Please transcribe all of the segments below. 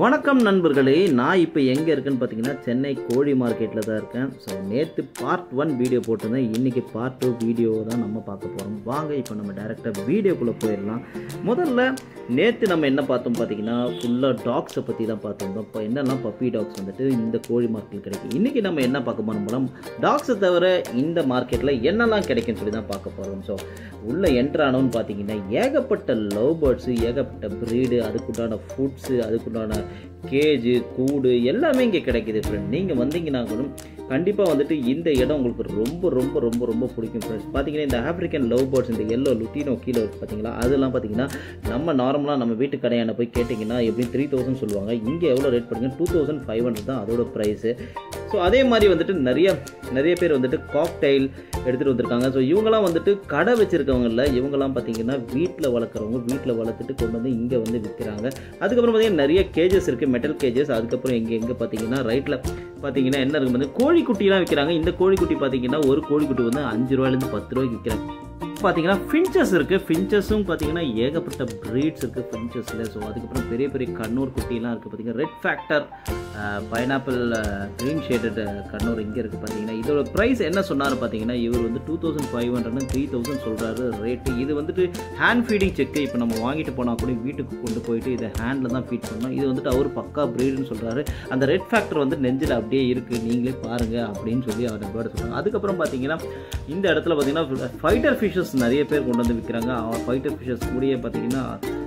வணக்கம் நண்பர்களே நான் இப்போ எங்கே இருக்கேன்னு பார்த்தீங்கன்னா சென்னை கோழி மார்க்கெட்டில் தான் இருக்கேன் ஸோ நேற்று பார்ட் ஒன் வீடியோ போட்டிருந்தேன் இன்றைக்கி பார்ட் டூ வீடியோ தான் நம்ம பார்க்க போகிறோம் வாங்க இப்போ நம்ம டேரெக்டாக வீடியோக்குள்ளே போயிடலாம் முதல்ல நேற்று நம்ம என்ன பார்த்தோம் பார்த்தீங்கன்னா ஃபுல்லாக டாக்ஸை பற்றி தான் பார்த்துருந்தோம் இப்போ என்னெல்லாம் பப்பி டாக்ஸ் வந்துட்டு இந்த கோழி மார்க்கெட்டில் கிடைக்கும் இன்றைக்கி நம்ம என்ன பார்க்க போகிறோம் டாக்ஸை தவிர இந்த மார்க்கெட்டில் என்னெல்லாம் கிடைக்குன்னு சொல்லி தான் பார்க்க போகிறோம் ஸோ உள்ளே என்ட்ரு ஆனோன்னு பார்த்தீங்கன்னா ஏகப்பட்ட லவ் பேர்ட்ஸு ஏகப்பட்ட ப்ரீடு அதுக்குண்டான ஃபுட்ஸு அதுக்குண்டான கேஜு கூடு எல்லாமே இங்கே கிடைக்குது ஃப்ரெண்ட் நீங்கள் வந்தீங்கன்னா கூட கண்டிப்பாக வந்துட்டு இந்த இடம் உங்களுக்கு ரொம்ப ரொம்ப ரொம்ப ரொம்ப பிடிக்கும் ஃப்ரெண்ட்ஸ் பார்த்தீங்கன்னா இந்த ஆஃப்ரிக்கன் லவ் பேர்ட்ஸ் இந்த எல்லோ லுட்டினோ கீழே இருக்கு பார்த்தீங்களா அதெல்லாம் பார்த்தீங்கன்னா நம்ம நார்மலாக நம்ம வீட்டு கடையான போய் கேட்டிங்கன்னா எப்படியும் த்ரீ தௌசண்ட் சொல்லுவாங்க இங்கே எவ்வளோ ரேட் பண்ணுங்க டூ தௌசண்ட் ஃபைவ் ஹண்ட்ரட் தான் அதோட ப்ரைஸு ஸோ அதே மாதிரி வந்துட்டு நிறைய நிறைய பேர் வந்துட்டு காக்டைல் எடுத்துகிட்டு வந்திருக்காங்க ஸோ இவங்கெல்லாம் வந்துட்டு கடை வச்சுருக்கவங்கள இவங்கெல்லாம் பார்த்தீங்கன்னா வீட்டில் வளர்க்குறவங்க வீட்டில் வளர்த்துட்டு கொண்டு வந்து இங்கே வந்து விற்கிறாங்க அதுக்கப்புறம் பார்த்தீங்கன்னா நிறைய கேஜஸ் இருக்குது மெட்டல் கேஜஸ் அதுக்கப்புறம் எங்கே எங்கே பார்த்தீங்கன்னா ரைட்டில் பார்த்தீங்கன்னா என்ன இருக்கும் வந்து கோழிக்குட்டிலாம் விற்கிறாங்க இந்த கோழிக்குட்டி பார்த்தீங்கன்னா ஒரு கோழிக்குட்டி வந்து அஞ்சு ரூபாயிலேருந்து பத்து ரூபாய்க்கு விற்கிறாங்க பார்த்தீங்கன்னா ஃபின்ச்சஸ் இருக்குது ஃபின்ச்சஸும் பார்த்தீங்கன்னா ஏகப்பட்ட ப்ரீட்ஸ் இருக்குது ஃபின்ச்சஸில் ஸோ அதுக்கப்புறம் பெரிய பெரிய கண்ணூர் குட்டிலாம் இருக்குது பார்த்தீங்கன்னா red factor pineapple green shaded conure இங்கே இருக்குது பார்த்தீங்கன்னா இதோட ப்ரைஸ் என்ன சொன்னார் பார்த்தீங்கன்னா இவர் வந்து டூ தௌசண்ட் ஃபைவ் ஹண்ட்ரட்னு த்ரீ தௌசண்ட் சொல்கிறாரு ரேட்டு இது வந்துட்டு ஹேண்ட் ஃபீடிங் செக்கு இப்போ நம்ம வாங்கிட்டு போனால் கூட வீட்டுக்கு கொண்டு போயிட்டு இதை ஹேண்டில் தான் ஃபீட் பண்ணோம் இது வந்துட்டு அவர் பக்கா ப்ரீடுன்னு சொல்கிறாரு அந்த ரெட் ஃபேக்டர் வந்து நெஞ்சில் அப்படியே இருக்குது நீங்களே பாருங்கள் அப்படின்னு சொல்லி அவர் பேர்டு சொல்கிறாங்க அதுக்கப்புறம் பார்த்தீங்கன்னா இந்த இடத்துல பார்த்தீங்கன்னா ஃபைட்டர் ஃபிஷஸ் நிறைய பேர் கொண்டு வந்து விற்கிறாங்க ஃபைட்டர் ஃபிஷஸ் கூடயே பார்த்தீங்கன்னா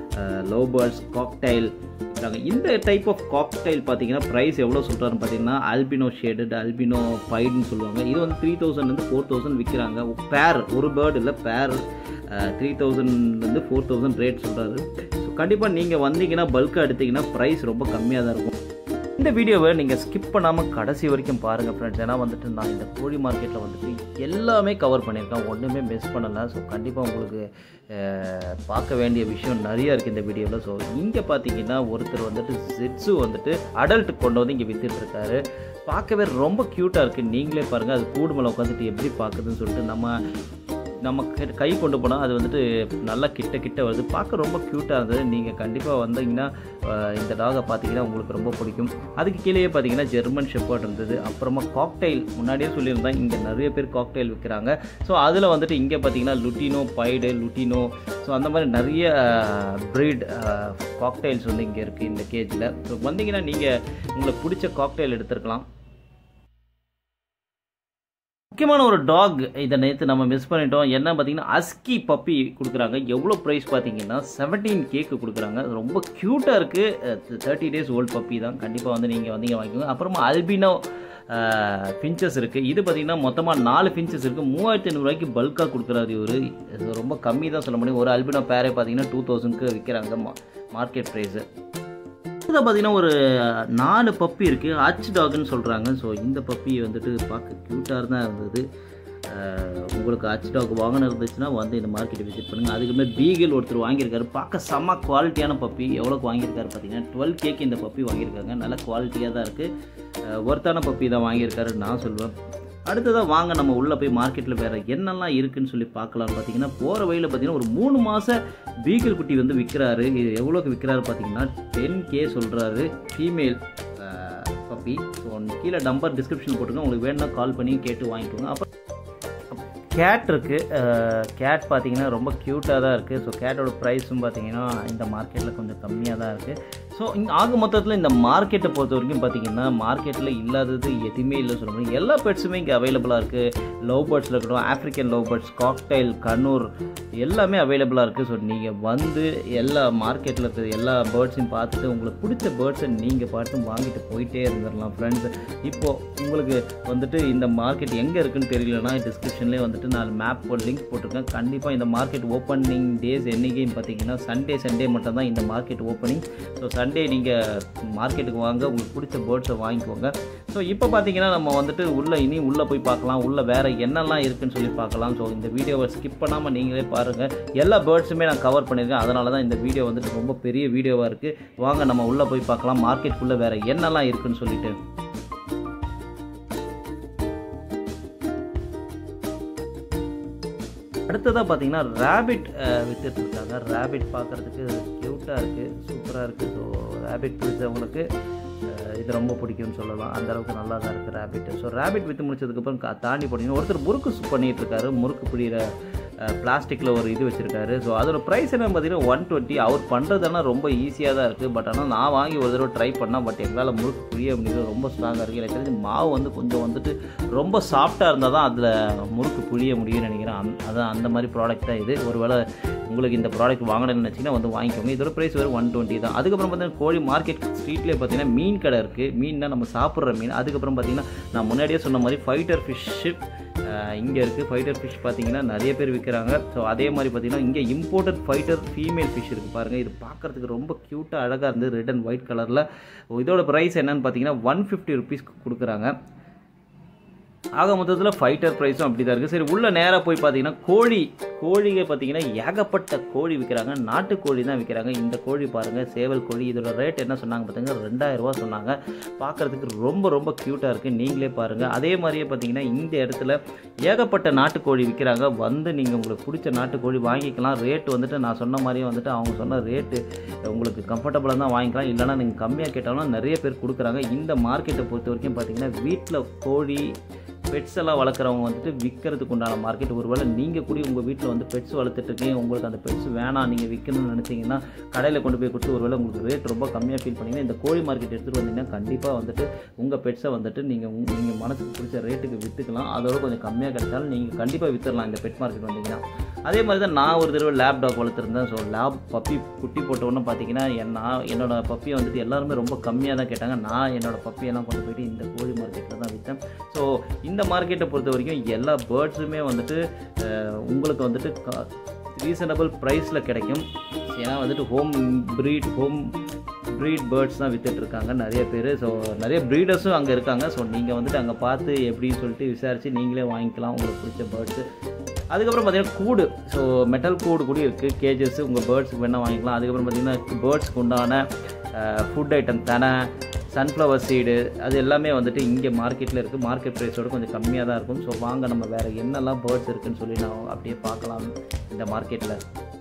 லவ் பேர்ட்ஸ் காக்டைல் விற்கிறாங்க இந்த டைப் ஆஃப் காக்டைல் பார்த்தீங்கன்னா ப்ரைஸ் எவ்வளோ சொல்கிறாருன்னு பார்த்தீங்கன்னா அல்பினோ ஷேடட் அல்பினோ பைடுன்னு சொல்லுவாங்க இது வந்து த்ரீ தௌசண்ட்லேருந்து ஃபோர் தௌசண்ட் விற்கிறாங்க பேர் ஒரு பேர்டு இல்லை பேர் த்ரீ தௌசண்ட்லேருந்து ஃபோர் தௌசண்ட் ரேட் சொல்கிறாரு ஸோ கண்டிப்பாக நீங்கள் வந்தீங்கன்னா பல்காக எடுத்தீங்கன்னா ப்ரைஸ் ரொம்ப கம்மியாக தான் இருக்கும் இந்த வீடியோவை நீங்கள் ஸ்கிப் பண்ணாமல் கடைசி வரைக்கும் பாருங்கள் ஃப்ரெண்ட்ஸ் ஏன்னா வந்துட்டு நான் இந்த கோழி மார்க்கெட்டில் வந்துட்டு எல்லாமே கவர் பண்ணியிருக்கேன் ஒன்றுமே மிஸ் பண்ணலை ஸோ கண்டிப்பாக உங்களுக்கு பார்க்க வேண்டிய விஷயம் நிறைய இருக்குது இந்த வீடியோவில் ஸோ இங்கே பார்த்தீங்கன்னா ஒருத்தர் வந்துட்டு ஜெட்ஸு வந்துட்டு அடல்ட் கொண்டு வந்து இங்கே விற்றுட்ருக்காரு பார்க்கவே ரொம்ப க்யூட்டாக இருக்குது நீங்களே பாருங்கள் அது கூடு மேலே உட்காந்துட்டு எப்படி பார்க்குதுன்னு சொல்லிட்டு நம்ம நம்ம கை கொண்டு போனால் அது வந்துட்டு நல்லா கிட்ட கிட்ட வருது பார்க்க ரொம்ப க்யூட்டாக இருந்தது நீங்கள் கண்டிப்பாக வந்தீங்கன்னா இந்த டாகை பார்த்தீங்கன்னா உங்களுக்கு ரொம்ப பிடிக்கும் அதுக்கு கீழேயே பார்த்தீங்கன்னா ஜெர்மன் ஷெப்பர்ட் இருந்தது அப்புறமா காக்டைல் முன்னாடியே சொல்லியிருந்தேன் இங்கே நிறைய பேர் காக்டைல் விற்கிறாங்க ஸோ அதில் வந்துட்டு இங்கே பார்த்தீங்கன்னா லுட்டினோ பைடு லுட்டினோ ஸோ அந்த மாதிரி நிறைய ப்ரீட் காக்டைல்ஸ் வந்து இங்கே இருக்குது இந்த கேஜில் ஸோ வந்தீங்கன்னா நீங்கள் உங்களுக்கு பிடிச்ச காக்டைல் எடுத்துருக்கலாம் முக்கியமான ஒரு டாக் இதை நேற்று நம்ம மிஸ் பண்ணிட்டோம் என்ன பார்த்தீங்கன்னா அஸ்கி பப்பி கொடுக்குறாங்க எவ்வளோ ப்ரைஸ் பார்த்தீங்கன்னா செவன்டீன் கேக்கு கொடுக்குறாங்க ரொம்ப க்யூட்டாக இருக்குது தேர்ட்டி டேஸ் ஓல்ட் பப்பி தான் கண்டிப்பாக வந்து நீங்கள் வந்தீங்க வாங்கிக்கோங்க அப்புறமா அல்பினோ ஃபின்ச்சஸ் இருக்குது இது பார்த்திங்கன்னா மொத்தமாக நாலு ஃபின்ச்சஸ் இருக்குது மூவாயிரத்தி ஐநூறுரூவாய்க்கு பல்காக கொடுக்குறாரு இவர் ரொம்ப கம்மி தான் சொல்ல முடியும் ஒரு அல்பினோ பேரே பார்த்தீங்கன்னா டூ தௌசண்ட்க்கு விற்கிறாங்க மார்க்கெட் ப்ரைஸு இதில் பார்த்தீங்கன்னா ஒரு நாலு பப்பி இருக்குது அச் டாக்னு சொல்கிறாங்க ஸோ இந்த பப்பி வந்துட்டு பார்க்க க்யூட்டாக தான் இருந்தது உங்களுக்கு அச் டாக் வாங்கின இருந்துச்சுன்னா வந்து இந்த மார்க்கெட்டை விசிட் பண்ணுங்கள் அதுக்குமே பீகில் ஒருத்தர் வாங்கியிருக்காரு பார்க்க செம்ம குவாலிட்டியான பப்பி எவ்வளோக்கு வாங்கியிருக்காரு பார்த்தீங்கன்னா டுவெல் கேக்கு இந்த பப்பி வாங்கியிருக்காங்க நல்ல குவாலிட்டியாக தான் இருக்குது ஒர்த்தான பப்பி தான் வாங்கியிருக்காரு நான் சொல்லுவேன் அடுத்ததாக வாங்க நம்ம உள்ளே போய் மார்க்கெட்டில் வேறு என்னெல்லாம் இருக்குதுன்னு சொல்லி பார்க்கலாம்னு பார்த்தீங்கன்னா போகிற வழியில் பார்த்தீங்கன்னா ஒரு மூணு மாத பீகிள் குட்டி வந்து விற்கிறாரு இது எவ்வளோக்கு விற்கிறாரு பார்த்தீங்கன்னா டென் கே சொல்கிறாரு ஃபீமேல் பப்பி ஸோ கீழே நம்பர் டிஸ்கிரிப்ஷன் போட்டுருங்க உங்களுக்கு வேணும்னா கால் பண்ணி கேட்டு வாங்கிக்கோங்க அப்போ கேட் இருக்குது கேட் பார்த்தீங்கன்னா ரொம்ப க்யூட்டாக தான் இருக்குது ஸோ கேட்டோட ப்ரைஸும் பார்த்தீங்கன்னா இந்த மார்க்கெட்டில் கொஞ்சம் கம்மியாக தான் இருக்குது ஸோ இங்கே ஆக மொத்தத்தில் இந்த மார்க்கெட்டை பொறுத்த வரைக்கும் பார்த்தீங்கன்னா மார்க்கெட்டில் இல்லாதது எதுவுமே இல்லை சொல்ல முடியும் எல்லா பெட்ஸுமே இங்கே அவைலபிளாக இருக்குது லவ் பேர்ட்ஸில் இருக்கட்டும் African love birds cockatiel conure எல்லாமே அவைலபிளாக இருக்குது ஸோ நீங்கள் வந்து எல்லா மார்க்கெட்டில் இருக்கிற எல்லா பேர்ட்ஸையும் பார்த்துட்டு உங்களுக்கு பிடிச்ச பேர்ட்ஸை நீங்கள் பாட்டும் வாங்கிட்டு போயிட்டே இருந்துடலாம் ஃப்ரெண்ட்ஸ் இப்போது உங்களுக்கு வந்துட்டு இந்த மார்க்கெட் எங்கே இருக்குன்னு தெரியலனா டிஸ்கிரிப்ஷன்லேயே வந்துட்டு நான் மேப் போட்டு லிங்க் போட்டிருக்கேன் கண்டிப்பாக இந்த மார்க்கெட் ஓப்பனிங் டேஸ் என்றைக்கும் பார்த்தீங்கன்னா சண்டே சண்டே மட்டும் தான் இந்த மார்க்கெட் ஓப்பனிங் ஸோ சண்டே நீங்கள் மார்க்கெட்டுக்கு வாங்க உங்களுக்கு பிடிச்ச பேர்ட்ஸை வாங்கிக்கோங்க ஸோ இப்போ பார்த்தீங்கன்னா நம்ம வந்துட்டு உள்ளே இனி உள்ளே போய் பார்க்கலாம் உள்ளே வேறு என்னெல்லாம் இருக்குன்னு சொல்லி பார்க்கலாம் ஸோ இந்த வீடியோவை ஸ்கிப் பண்ணாமல் நீங்களே பாருங்கள் எல்லா பேர்ட்ஸுமே நான் கவர் பண்ணியிருக்கேன் அதனால தான் இந்த வீடியோ வந்துட்டு ரொம்ப பெரிய வீடியோவாக இருக்குது வாங்க நம்ம உள்ளே போய் பார்க்கலாம் மார்க்கெட்டுக்குள்ளே வேறு என்னெல்லாம் இருக்குன்னு சொல்லிட்டு அடுத்ததாக பார்த்தீங்கன்னா ரேபிட் வித்துட்டு இருக்காங்க ரேபிட் பார்க்குறதுக்கு க்யூட்டாக இருக்குது சூப்பராக இருக்குது ஸோ ரேபிட் பிடிச்சவங்களுக்கு அஹ், இது ரொம்ப பிடிக்கும்னு சொல்லலாம் அந்த அளவுக்கு நல்லா தான் இருக்குது ரேபிட் ஸோ ரேபிட் வித்து முடிச்சதுக்கப்புறம் கா- தாண்டி போனீங்கன்னா ஒருத்தர் முறுக்கு சு- பண்ணிட்டு இருக்காரு முறுக்கு பிடிக்கிற பிளாஸ்டிக்கில் ஒரு இது வச்சுருக்காரு ஸோ அதோட ப்ரைஸ் என்ன பார்த்தீங்கன்னா ஒன் டுவெண்ட்டி அவர் பண்ணுறதெல்லாம் ரொம்ப ஈஸியாக தான் இருக்குது பட் ஆனால் நான் வாங்கி ஒரு தடவை ட்ரை பண்ணால் பட் எங்களால் முறுக்கு புரிய முடியுது ரொம்ப ஸ்ட்ராங்காக இருக்குது எனக்கு தெரிஞ்சு மாவு வந்து கொஞ்சம் வந்துட்டு ரொம்ப சாஃப்டாக இருந்தால் தான் அதில் முறுக்கு புழிய முடியும்னு நினைக்கிறேன் அந் அதான் அந்த மாதிரி ப்ராடக்ட் தான் இது ஒருவேளை உங்களுக்கு இந்த ப்ராடக்ட் வாங்கணும்னு நினச்சிங்கன்னா வந்து வாங்கிக்கோங்க இதோட ப்ரைஸ் வெறும் ஒன் டுவெண்ட்டி தான் அதுக்கப்புறம் பார்த்தீங்கன்னா கோழி மார்க்கெட் ஸ்ட்ரீட்லேயே பார்த்தீங்கன்னா மீன் கடை இருக்குது மீன்னா நம்ம சாப்பிட்ற மீன் அதுக்கப்புறம் பார்த்தீங்கன்னா நான் முன்னாடியே சொன்ன மாதிரி ஃபைட்டர் ஃபிஷ்ஷு இங்கே இருக்குது ஃபைட்டர் ஃபிஷ் பார்த்தீங்கன்னா நிறைய பேர் விற்கிறாங்க ஸோ அதே மாதிரி பார்த்தீங்கன்னா இங்கே இம்போர்ட்டட் ஃபைட்டர் ஃபீமேல் ஃபிஷ் இருக்குது பாருங்கள் இது பார்க்குறதுக்கு ரொம்ப க்யூட்டாக அழகாக இருந்தது ரெட் அண்ட் ஒயிட் கலரில் இதோட ப்ரைஸ் என்னன்னு பார்த்தீங்கன்னா ஒன் ஃபிஃப்டி ருபீஸ்க்கு கொடுக்குறாங்க ஆக மொத்தத்தில் ஃபைட்டர் ப்ரைஸும் அப்படி தான் இருக்குது சரி உள்ள நேராக போய் பார்த்தீங்கன்னா கோழி கோழியை பார்த்தீங்கன்னா ஏகப்பட்ட கோழி விற்கிறாங்க நாட்டு கோழி தான் விற்கிறாங்க இந்த கோழி பாருங்கள் சேவல் கோழி இதோட ரேட் என்ன சொன்னாங்க பார்த்தீங்கன்னா ரெண்டாயிரம் ரூபா சொன்னாங்க பார்க்குறதுக்கு ரொம்ப ரொம்ப க்யூட்டாக இருக்குது நீங்களே பாருங்கள் அதே மாதிரியே பார்த்தீங்கன்னா இந்த இடத்துல ஏகப்பட்ட நாட்டுக்கோழி விற்கிறாங்க வந்து நீங்கள் உங்களுக்கு பிடிச்ச நாட்டுக்கோழி வாங்கிக்கலாம் ரேட் வந்துட்டு நான் சொன்ன மாதிரியே வந்துட்டு அவங்க சொன்ன ரேட்டு உங்களுக்கு கம்ஃபர்டபுளாக தான் வாங்கிக்கலாம் இல்லைனா நீங்கள் கம்மியாக கேட்டாலும் நிறைய பேர் கொடுக்குறாங்க இந்த மார்க்கெட்டை பொறுத்த வரைக்கும் பார்த்தீங்கன்னா வீட்டில் கோழி பெட்ஸ் எல்லாம் வளர்க்குறவங்க வந்துட்டு விற்கிறதுக்கு உண்டான மார்க்கெட் ஒருவேளை நீங்கள் கூட உங்கள் வீட்டில் வந்து பெட்ஸ் வளர்த்துட்டு இருக்கீங்க உங்களுக்கு அந்த பெட்ஸ் வேணாம் நீங்கள் விற்கணும்னு நினச்சிங்கன்னா கடையில் கொண்டு போய் கொடுத்து ஒருவேளை உங்களுக்கு ரேட் ரொம்ப கம்மியாக ஃபீல் பண்ணீங்கன்னா இந்த கோழி மார்க்கெட் எடுத்துகிட்டு வந்தீங்கன்னா கண்டிப்பாக வந்துட்டு உங்கள் பெட்ஸை வந்துட்டு நீங்கள் நீங்கள் மனசுக்கு பிடிச்ச ரேட்டுக்கு விற்றுக்கலாம் அதோட கொஞ்சம் கம்மியாக கிடைச்சாலும் நீங்கள் கண்டிப்பாக விற்றுடலாம் இந்த பெட் மார்க்கெட் வந்தீங்கன்னா அதே மாதிரி தான் நான் ஒரு தடவை லேப் டாக் வளர்த்துருந்தேன் ஸோ லேப் பப்பி குட்டி போட்ட உடனே பார்த்தீங்கன்னா என் நான் என்னோட பப்பியை வந்துட்டு எல்லாருமே ரொம்ப கம்மியாக தான் கேட்டாங்க நான் என்னோட பப்பியெல்லாம் கொண்டு போயிட்டு இந்த கோழி மார்க்கெட்டில் தான் விற்றேன் ஸோ இந்த மார்க்கெட்டை பொறுத்த வரைக்கும் எல்லா பேர்ட்ஸுமே வந்துட்டு அஹ், உங்களுக்கு வந்துட்டு ரீசனபிள் ப்ரைஸில் கிடைக்கும் ஏன்னா வந்துட்டு home bred home bred birds தான் வித்துட்டு இருக்காங்க நிறைய பேர் ஸோ நிறைய ப்ரீடர்ஸும் அங்கே இருக்காங்க ஸோ நீங்கள் வந்துட்டு அங்கே பார்த்து எப்படின்னு சொல்லிட்டு விசாரித்து நீங்களே வாங்கிக்கலாம் உங்களுக்கு பிடிச்ச பேர்ட்ஸு அதுக்கப்புறம் பார்த்தீங்கன்னா கூடு ஸோ மெட்டல் கூடு கூட இருக்குது கேஜஸ் உங்கள் பேர்ட்ஸுக்கு வேணால் வாங்கிக்கலாம் அதுக்கப்புறம் பார்த்தீங்கன்னா பேர்ட்ஸ்க்கு உண்டான ஃபுட் ஐட்டம் தனை சன்ஃப்ளவர் சீடு அது எல்லாமே வந்துட்டு இங்கே மார்க்கெட்டில் இருக்குது மார்க்கெட் ப்ரைஸோட கொஞ்சம் கம்மியாக தான் இருக்கும் ஸோ வாங்க நம்ம வேறு என்னெல்லாம் பேர்ட்ஸ் இருக்குன்னு சொல்லி நான் அப்படியே பார்க்கலாம் இந்த மார்க்கெட்டில்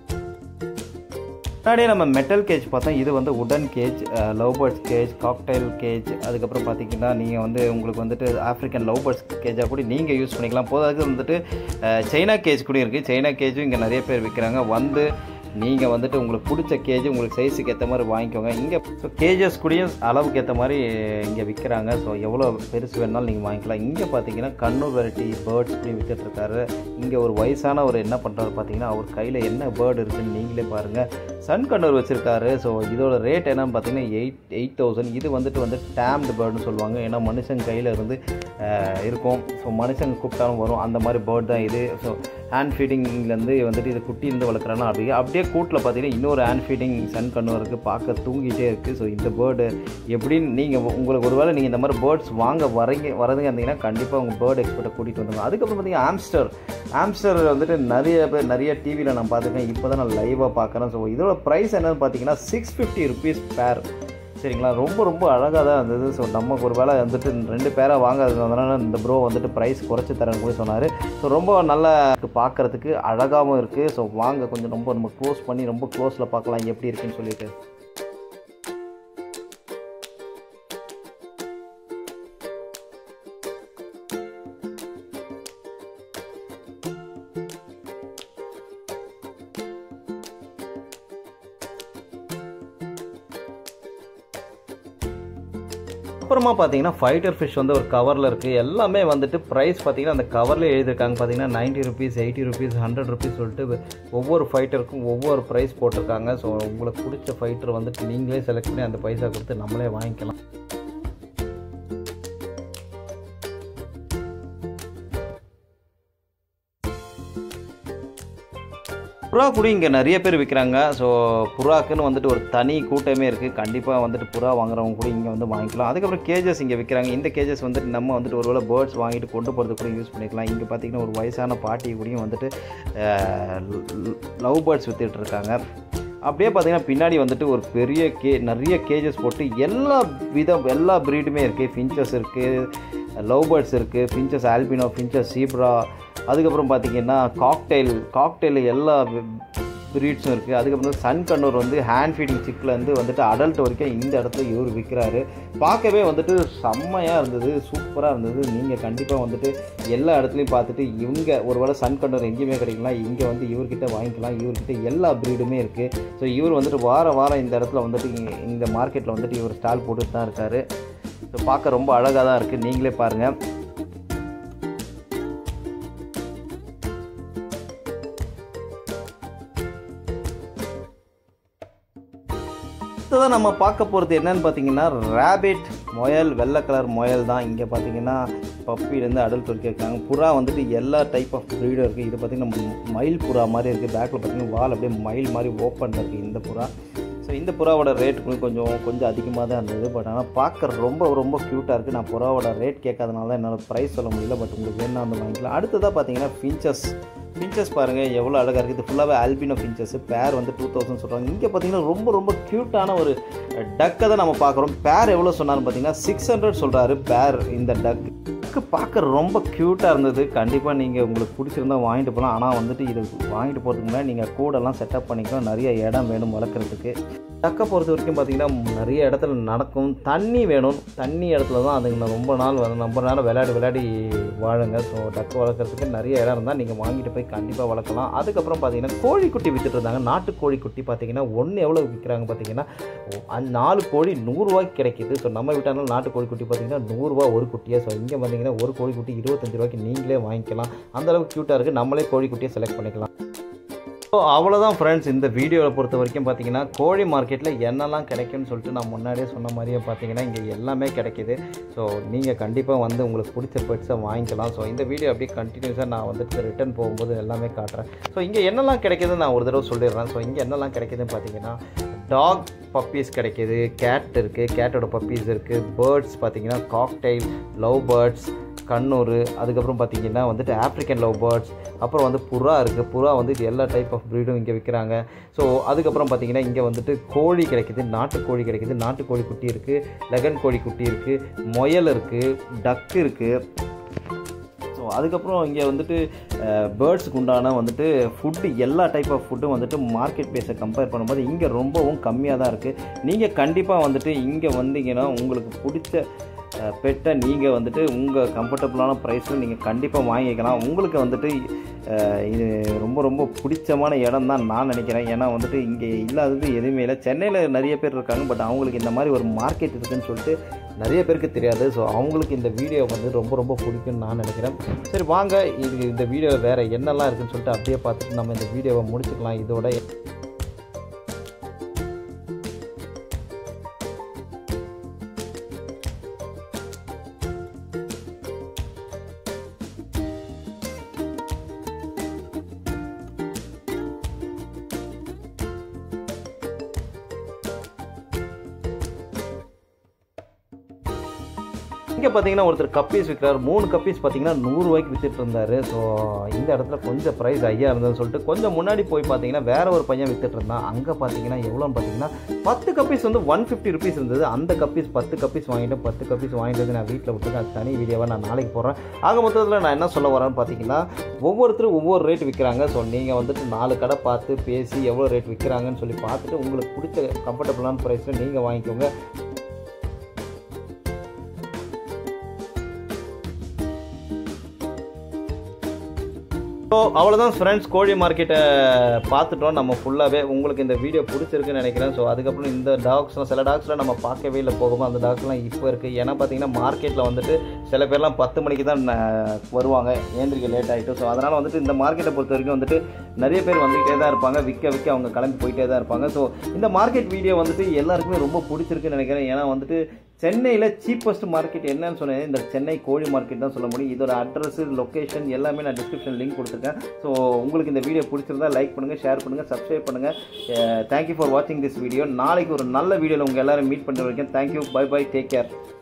முன்னாடியே நம்ம மெட்டல் கேஜ் பார்த்தோம் இது வந்து உடன் cage love birds cage cockatiel cage அதுக்கப்புறம் பார்த்தீங்கன்னா நீங்கள் வந்து உங்களுக்கு வந்துட்டு ஆஃப்ரிக்கன் லவ் பேர்ட்ஸ் கேஜாக கூட நீங்கள் யூஸ் பண்ணிக்கலாம் போதாது வந்துட்டு அஹ், சைனா கேஜ் கூட இருக்குது சைனா கேஜும் இங்கே நிறைய பேர் விற்கிறாங்க வந்து நீங்கள் வந்துட்டு உங்களுக்கு பிடிச்ச கேஜ் உங்களுக்கு சைஸுக்கு ஏற்ற மாதிரி வாங்கிக்கோங்க இங்கே ஸோ கேஜஸ் கூடயும் அளவுக்கு ஏற்ற மாதிரி இங்கே விற்கிறாங்க ஸோ எவ்வளோ பெருசு வேணாலும் நீங்கள் வாங்கிக்கலாம் இங்கே பார்த்தீங்கன்னா கண்ணூர் வெரைட்டி பேர்ட்ஸ் கூட வித்துட்டு இருக்காரு இங்கே ஒரு வயசான ஒரு என்ன பண்ணுறாரு பார்த்தீங்கன்னா அவர் கையில் என்ன பேர்டு இருக்குன்னு நீங்களே பாருங்கள் சன் கண்ணூர் வச்சுருக்காரு ஸோ இதோட ரேட் என்னன்னு பார்த்தீங்கன்னா எயிட் எயிட் தௌசண்ட் இது வந்துட்டு வந்து டேம்டு பேர்டுன்னு சொல்லுவாங்க ஏன்னா மனுஷன் கையில் இருந்து அஹ், இருக்கும் ஸோ மனுஷங்க கூப்பிட்டாலும் வரும் அந்த மாதிரி பேர்ட் தான் இது ஸோ ஹேண்ட் ஃபீடிங்லேருந்து வந்துட்டு இது குட்டி இருந்து வளர்க்குறானா அப்படி அப்படியே கூட்டில் பார்த்தீங்கன்னா இன்னொரு ஹேண்ட் ஃபீடிங் சன் கண்ணூர் இருக்குது பார்க்க தூங்கிட்டே இருக்குது ஸோ இந்த பேர்டு எப்படின்னு நீங்கள் உங்களுக்கு ஒருவேளை நீங்கள் இந்த மாதிரி பேர்ட்ஸ் வாங்க வரீங்க வரதுங்க இருந்தீங்கன்னா கண்டிப்பாக உங்கள் பேர்ட் எக்ஸ்பர்ட்டை கூட்டிகிட்டு வந்துருங்க அதுக்கப்புறம் பார்த்தீங்கன்னா ஆம்ஸ்டர் ஆம்ஸ்டர் வந்துட்டு நிறைய பேர் நிறைய டிவியில் நான் பார்த்துருக்கேன் இப்போ தான் நான் லைவாக பார்க்குறேன் ஸோ இதோட ப்ரைஸ் என்னன்னு பார்த்தீங்கன்னா சிக்ஸ் ஃபிஃப்டி ருபீஸ் பேர் சரிங்களா ரொம்ப ரொம்ப அழகாக தான் இருந்தது ஸோ நமக்கு ஒரு வேளை வந்துட்டு ரெண்டு பேராக வாங்காததுனால இந்த ப்ரோ வந்துட்டு ப்ரைஸ் குறைச்சி தரேன்னு கூட சொன்னார் ஸோ ரொம்ப நல்லா பார்க்குறதுக்கு அழகாகவும் இருக்குது ஸோ வாங்க கொஞ்சம் ரொம்ப நம்ம க்ளோஸ் பண்ணி ரொம்ப க்ளோஸில் பார்க்கலாம் எப்படி இருக்குன்னு சொல்லிட்டு அப்புறமா பார்த்தீங்கன்னா ஃபைட்டர் ஃபிஷ் வந்து ஒரு கவரில் இருக்குது எல்லாமே வந்துட்டு ப்ரைஸ் பார்த்தீங்கன்னா அந்த கவரில் எழுதியிருக்காங்க பார்த்தீங்கன்னா ninety rupees eighty rupees hundred rupees சொல்லிட்டு ஒவ்வொரு ஃபைட்டருக்கும் ஒவ்வொரு ப்ரைஸ் போட்டிருக்காங்க ஸோ உங்களுக்கு பிடிச்ச ஃபைட்டர் வந்துட்டு நீங்களே செலக்ட் பண்ணி அந்த பைசா கொடுத்து நம்மளே வாங்கிக்கலாம் புறா கூட இங்கே நிறைய பேர் விற்கிறாங்க ஸோ புறாக்குன்னு வந்துட்டு ஒரு தனி கூட்டமே இருக்குது கண்டிப்பாக வந்துட்டு புறா வாங்குறவங்க கூட இங்கே வந்து வாங்கிக்கலாம் அதுக்கப்புறம் கேஜஸ் இங்கே விற்கிறாங்க இந்த கேஜஸ் வந்துட்டு நம்ம வந்துட்டு ஒருவேளை பேர்ட்ஸ் வாங்கிட்டு கொண்டு போகிறது கூட யூஸ் பண்ணிக்கலாம் இங்கே பார்த்தீங்கன்னா ஒரு வயசான பாட்டி கூடயும் வந்துட்டு லவ் பேர்ட்ஸ் வித்துட்டு இருக்காங்க அப்படியே பார்த்தீங்கன்னா பின்னாடி வந்துட்டு ஒரு பெரிய கே நிறைய கேஜஸ் போட்டு எல்லா விதம் எல்லா ப்ரீடுமே இருக்குது ஃபின்ச்சஸ் இருக்குது லவ் பேர்ட்ஸ் இருக்குது ஃபின்ச்சஸ் ஆல்பினோ ஃபின்ச்சஸ் சீப்ரா அதுக்கப்புறம் பார்த்தீங்கன்னா காக்டெயில் காக்டெயில் எல்லா ப்ரீட்ஸும் இருக்குது அதுக்கப்புறம் சன் கண்ணூர் வந்து ஹேண்ட் ஃபீடிங் சிக்லேருந்து வந்துட்டு அடல்ட் வரைக்கும் இந்த இடத்துல இவர் விற்கிறாரு பார்க்கவே வந்துட்டு செம்மையாக இருந்தது சூப்பராக இருந்தது நீங்கள் கண்டிப்பாக வந்துட்டு எல்லா இடத்துலையும் பார்த்துட்டு இவங்க ஒருவேளை சன் கண்ணூர் எங்கேயுமே கிடைக்கலாம் இங்கே வந்து இவர்கிட்ட வாங்கிக்கலாம் இவர்கிட்ட எல்லா ப்ரீடுமே இருக்குது ஸோ இவர் வந்துட்டு வார வாரம் இந்த இடத்துல வந்துட்டு இங்க- இந்த மார்க்கெட்டில் வந்துட்டு இவர் ஸ்டால் போட்டுட்டு தான் இருக்கார் ஸோ பார்க்க ரொம்ப அழகாக தான் இருக்குது நீங்களே பாருங்கள் அடுத்ததான் நம்ம பார்க்க போகிறது என்னன்னு பார்த்தீங்கன்னா ரேபிட் முயல் வெள்ளை கலர் முயல் தான் இங்கே பார்த்தீங்கன்னா பப்பிலேருந்து அடல்ட் வரைக்கும் இருக்காங்க புறா வந்துட்டு எல்லா டைப் ஆஃப் ப்ரீடும் இருக்குது இது பார்த்தீங்கன்னா மயில் புறா மாதிரி இருக்குது பேக்கில் பார்த்தீங்கன்னா வால் அப்படியே மயில் மாதிரி ஓப்பனில் இருக்குது இந்த புறா ஸோ இந்த புறாவோட ரேட் கொஞ்சம் கொஞ்சம் அதிகமாக தான் இருந்தது பட் ஆனால் பார்க்க ரொம்ப ரொம்ப க்யூட்டாக இருக்குது நான் புறாவோட ரேட் கேட்காதனால தான் என்னால் ப்ரைஸ் சொல்ல முடியல பட் உங்களுக்கு வேணா வந்து வாங்கிக்கலாம் அடுத்ததாக பார்த்தீங்கன்னா ஃபின்ச்சஸ் ஃபின்ச்சஸ் பாருங்கள் எவ்வளோ அழகாக இருக்குது இது ஃபுல்லாகவே ஆல்பினோ ஃபின்ச்சஸ் பேர் வந்து டூ தௌசண்ட் சொல்கிறாங்க இங்கே பார்த்தீங்கன்னா ரொம்ப ரொம்ப க்யூட்டான ஒரு டக்கை தான் நம்ம பார்க்குறோம் பேர் எவ்வளோ சொன்னாலும் பார்த்தீங்கன்னா சிக்ஸ் ஹண்ட்ரட் சொல்கிறாரு பேர் இந்த டக் டக்கு பார்க்க ரொம்ப க்யூட்டாக இருந்தது கண்டிப்பாக நீங்கள் உங்களுக்கு பிடிச்சிருந்தா வாங்கிட்டு போகலாம் ஆனால் வந்துட்டு இது வாங்கிட்டு போகிறதுக்கு முன்னாடி நீங்கள் கூடெல்லாம் செட்டப் பண்ணிக்கலாம் நிறைய இடம் வேணும் வளர்க்குறதுக்கு டக்கை பொறுத்த வரைக்கும் பார்த்தீங்கன்னா நிறைய இடத்துல நடக்கும் தண்ணி வேணும் தண்ணி இடத்துல தான் அதுங்க ரொம்ப நாள் வந்து ரொம்ப நேரம் விளையாடி விளையாடி வாழுங்க ஸோ டக்கு வளர்க்குறதுக்கு நிறைய இடம் இருந்தால் நீங்கள் வாங்கிட்டு போய் கண்டிப்பாக வளர்க்கலாம் அதுக்கப்புறம் பார்த்தீங்கன்னா கோழிக்குட்டி வித்துட்டு இருந்தாங்க நாட்டு கோழிக்குட்டி பார்த்தீங்கன்னா ஒன்று எவ்வளோ விற்கிறாங்க பார்த்தீங்கன்னா அந்த நாலு கோழி நூறுரூவாய்க்கு கிடைக்கிது ஸோ நம்ம வீட்டாலும் நாட்டு கோழிக்குட்டி பார்த்தீங்கன்னா நூறுரூவா ஒரு குட்டியாக ஸோ இங்கே பார்த்தீங்கன்னா ஒரு கோழிக்குட்டி இருபத்தஞ்சு ரூபாய்க்கு நீங்களே வாங்கிக்கலாம் அந்த அளவுக்கு க்யூட்டாக இருக்குது நம்மளே கோழிக்குட்டியை செலக்ட் பண்ணிக்கலாம் ஸோ அவ்வளோதான் ஃப்ரெண்ட்ஸ் இந்த வீடியோவை பொறுத்த வரைக்கும் பார்த்தீங்கன்னா கோழி மார்க்கெட்டில் என்னெல்லாம் கிடைக்கும்னு சொல்லிட்டு நான் முன்னாடியே சொன்ன மாதிரியே பார்த்தீங்கன்னா இங்கே எல்லாமே கிடைக்கிது ஸோ நீங்கள் கண்டிப்பாக வந்து உங்களுக்கு பிடிச்ச பெட்ஸை வாங்கிக்கலாம் ஸோ இந்த வீடியோ அப்படியே கண்டினியூஸாக நான் வந்துட்டு ரிட்டர்ன் போகும்போது எல்லாமே காட்டுறேன் ஸோ இங்கே என்னெல்லாம் கிடைக்குதுன்னு நான் ஒரு தடவை சொல்லிடுறேன் ஸோ இங்கே என்னெல்லாம் கிடைக்குதுன்னு பார்த்தீங்கன்னா டாக் பப்பீஸ் கிடைக்கிது கேட் இருக்குது கேட்டோட பப்பீஸ் இருக்குது பேர்ட்ஸ் பார்த்தீங்கன்னா காக்டைல் லவ் பேர்ட்ஸ் கண்ணூர் அதுக்கப்புறம் பார்த்தீங்கன்னா வந்துட்டு ஆப்ரிக்கன் லவ் பேர்ட்ஸ் அப்புறம் வந்து புறா இருக்குது புறா வந்து இது எல்லா டைப் ஆஃப் ப்ரீடும் இங்கே விற்கிறாங்க ஸோ அதுக்கப்புறம் பார்த்தீங்கன்னா இங்கே வந்துட்டு கோழி கிடைக்குது நாட்டுக்கோழி கிடைக்குது நாட்டுக்கோழி குட்டி இருக்குது லெகன் கோழி குட்டி இருக்குது முயல் இருக்குது டக் இருக்குது ஸோ அதுக்கப்புறம் இங்கே வந்துட்டு பேர்ட்ஸுக்கு உண்டான வந்துட்டு ஃபுட்டு எல்லா டைப் ஆஃப் ஃபுட்டும் வந்துட்டு மார்க்கெட் பேஸை கம்பேர் பண்ணும்போது இங்கே ரொம்பவும் கம்மியாக தான் இருக்குது நீங்கள் கண்டிப்பாக வந்துட்டு இங்கே வந்தீங்கன்னா உங்களுக்கு பிடிச்ச பெட்டை நீங்கள் வந்துட்டு உங்கள் கம்ஃபர்டபுளான ப்ரைஸில் நீங்கள் கண்டிப்பாக வாங்கிக்கலாம் உங்களுக்கு வந்துட்டு அஹ், இது ரொம்ப ரொம்ப பிடிச்சமான இடம் தான் நான் நினைக்கிறேன் ஏன்னா வந்துட்டு இங்கே இல்லாதது எதுவுமே இல்லை சென்னையில் நிறைய பேர் இருக்காங்க பட் அவங்களுக்கு இந்த மாதிரி ஒரு மார்க்கெட் இருக்குன்னு சொல்லிட்டு நிறைய பேருக்கு தெரியாது ஸோ அவங்களுக்கு இந்த வீடியோ வந்து ரொம்ப ரொம்ப பிடிக்கும்னு நான் நினைக்கிறேன் சரி வாங்க இது இந்த வீடியோ வேறு என்னெல்லாம் இருக்குன்னு சொல்லிட்டு அப்படியே பார்த்துட்டு நம்ம இந்த வீடியோவை முடிச்சுக்கலாம் இதோட இங்கே பார்த்தீங்கன்னா ஒருத்தர் கப்பீஸ் விற்கிறார் மூணு கப்பீஸ் பார்த்தீங்கன்னா நூறுரூவாய்க்கு வித்துட்டு இருந்தார் ஸோ இந்த இடத்துல கொஞ்சம் ப்ரைஸ் ஐயா இருந்ததுன்னு சொல்லிட்டு கொஞ்சம் முன்னாடி போய் பார்த்தீங்கன்னா வேற ஒரு பையன் வித்துட்டு இருந்தான் அங்கே பார்த்தீங்கன்னா எவ்வளோன்னு பார்த்தீங்கன்னா பத்து கப்பீஸ் வந்து ஒன் ஃபிஃப்டி ருபீஸ் இருந்தது அந்த கப்பீஸ் பத்து கப்பீஸ் வாங்கிட்டு பத்து கப்பீஸ் வாங்கிட்டு வந்து நான் வீட்டில் விட்டுருக்கேன் அது தனி வீடியோவாக நான் நாளைக்கு போடுறேன் ஆக மொத்தத்தில் நான் என்ன சொல்ல வரேன்னு பார்த்தீங்கன்னா ஒவ்வொருத்தரும் ஒவ்வொரு ரேட் விற்கிறாங்க ஸோ நீங்கள் வந்துட்டு நாலு கடை பார்த்து பேசி எவ்வளோ ரேட் விற்கிறாங்கன்னு சொல்லி பார்த்துட்டு உங்களுக்கு பிடிச்ச கம்ஃபர்டபுளான ப்ரைஸில் நீங்கள் வாங்கிக்கோங்க ஸோ அவ்வளோதான் ஃப்ரெண்ட்ஸ் கோழி மார்க்கெட்டை பார்த்துட்டோம் நம்ம ஃபுல்லாகவே உங்களுக்கு இந்த வீடியோ பிடிச்சிருக்குன்னு நினைக்கிறேன் ஸோ அதுக்கப்புறம் இந்த டாக்ஸ்லாம் சில டாக்ஸ்லாம் நம்ம பார்க்கவே இல்லை போகும்போது அந்த டாக்ஸ்லாம் இப்போ இருக்குது ஏன்னா பார்த்தீங்கன்னா மார்க்கெட்டில் வந்துட்டு சில பேர்லாம் பத்து மணிக்கு தான் ந- வருவாங்க ஏந்திரிக்க லேட் ஆகிட்டு ஸோ அதனால் வந்துட்டு இந்த மார்க்கெட்டை பொறுத்த வரைக்கும் வந்துட்டு நிறைய பேர் வந்துக்கிட்டே தான் இருப்பாங்க விற்க விற்க அவங்க கிளம்பி போயிட்டே தான் இருப்பாங்க ஸோ இந்த மார்க்கெட் வீடியோ வந்துட்டு எல்லாருக்குமே ரொம்ப பிடிச்சிருக்குன்னு நினைக்கிறேன் ஏன்னா வந்துட்டு சென்னையில் சீப்பஸ்ட் மார்க்கெட் என்னன்னு சொன்னேன் இந்த சென்னை கோழி மார்க்கெட் தான் சொல்ல முடியும் இதோட அட்ரஸ் லொக்கேஷன் எல்லாமே நான் டிஸ்கிரிப்ஷன் லிங்க் கொடுத்துருக்கேன் ஸோ உங்களுக்கு இந்த வீடியோ பிடிச்சிருந்தா லைக் பண்ணுங்கள் ஷேர் பண்ணுங்கள் சப்ஸ்கிரைப் பண்ணுங்கள் தேங்க்யூ ஃபார் வாட்சிங் திஸ் வீடியோ நாளைக்கு ஒரு நல்ல வீடியோவில் உங்கள் எல்லாரும் மீட் பண்ணுற வரைக்கும் thank you bye bye take care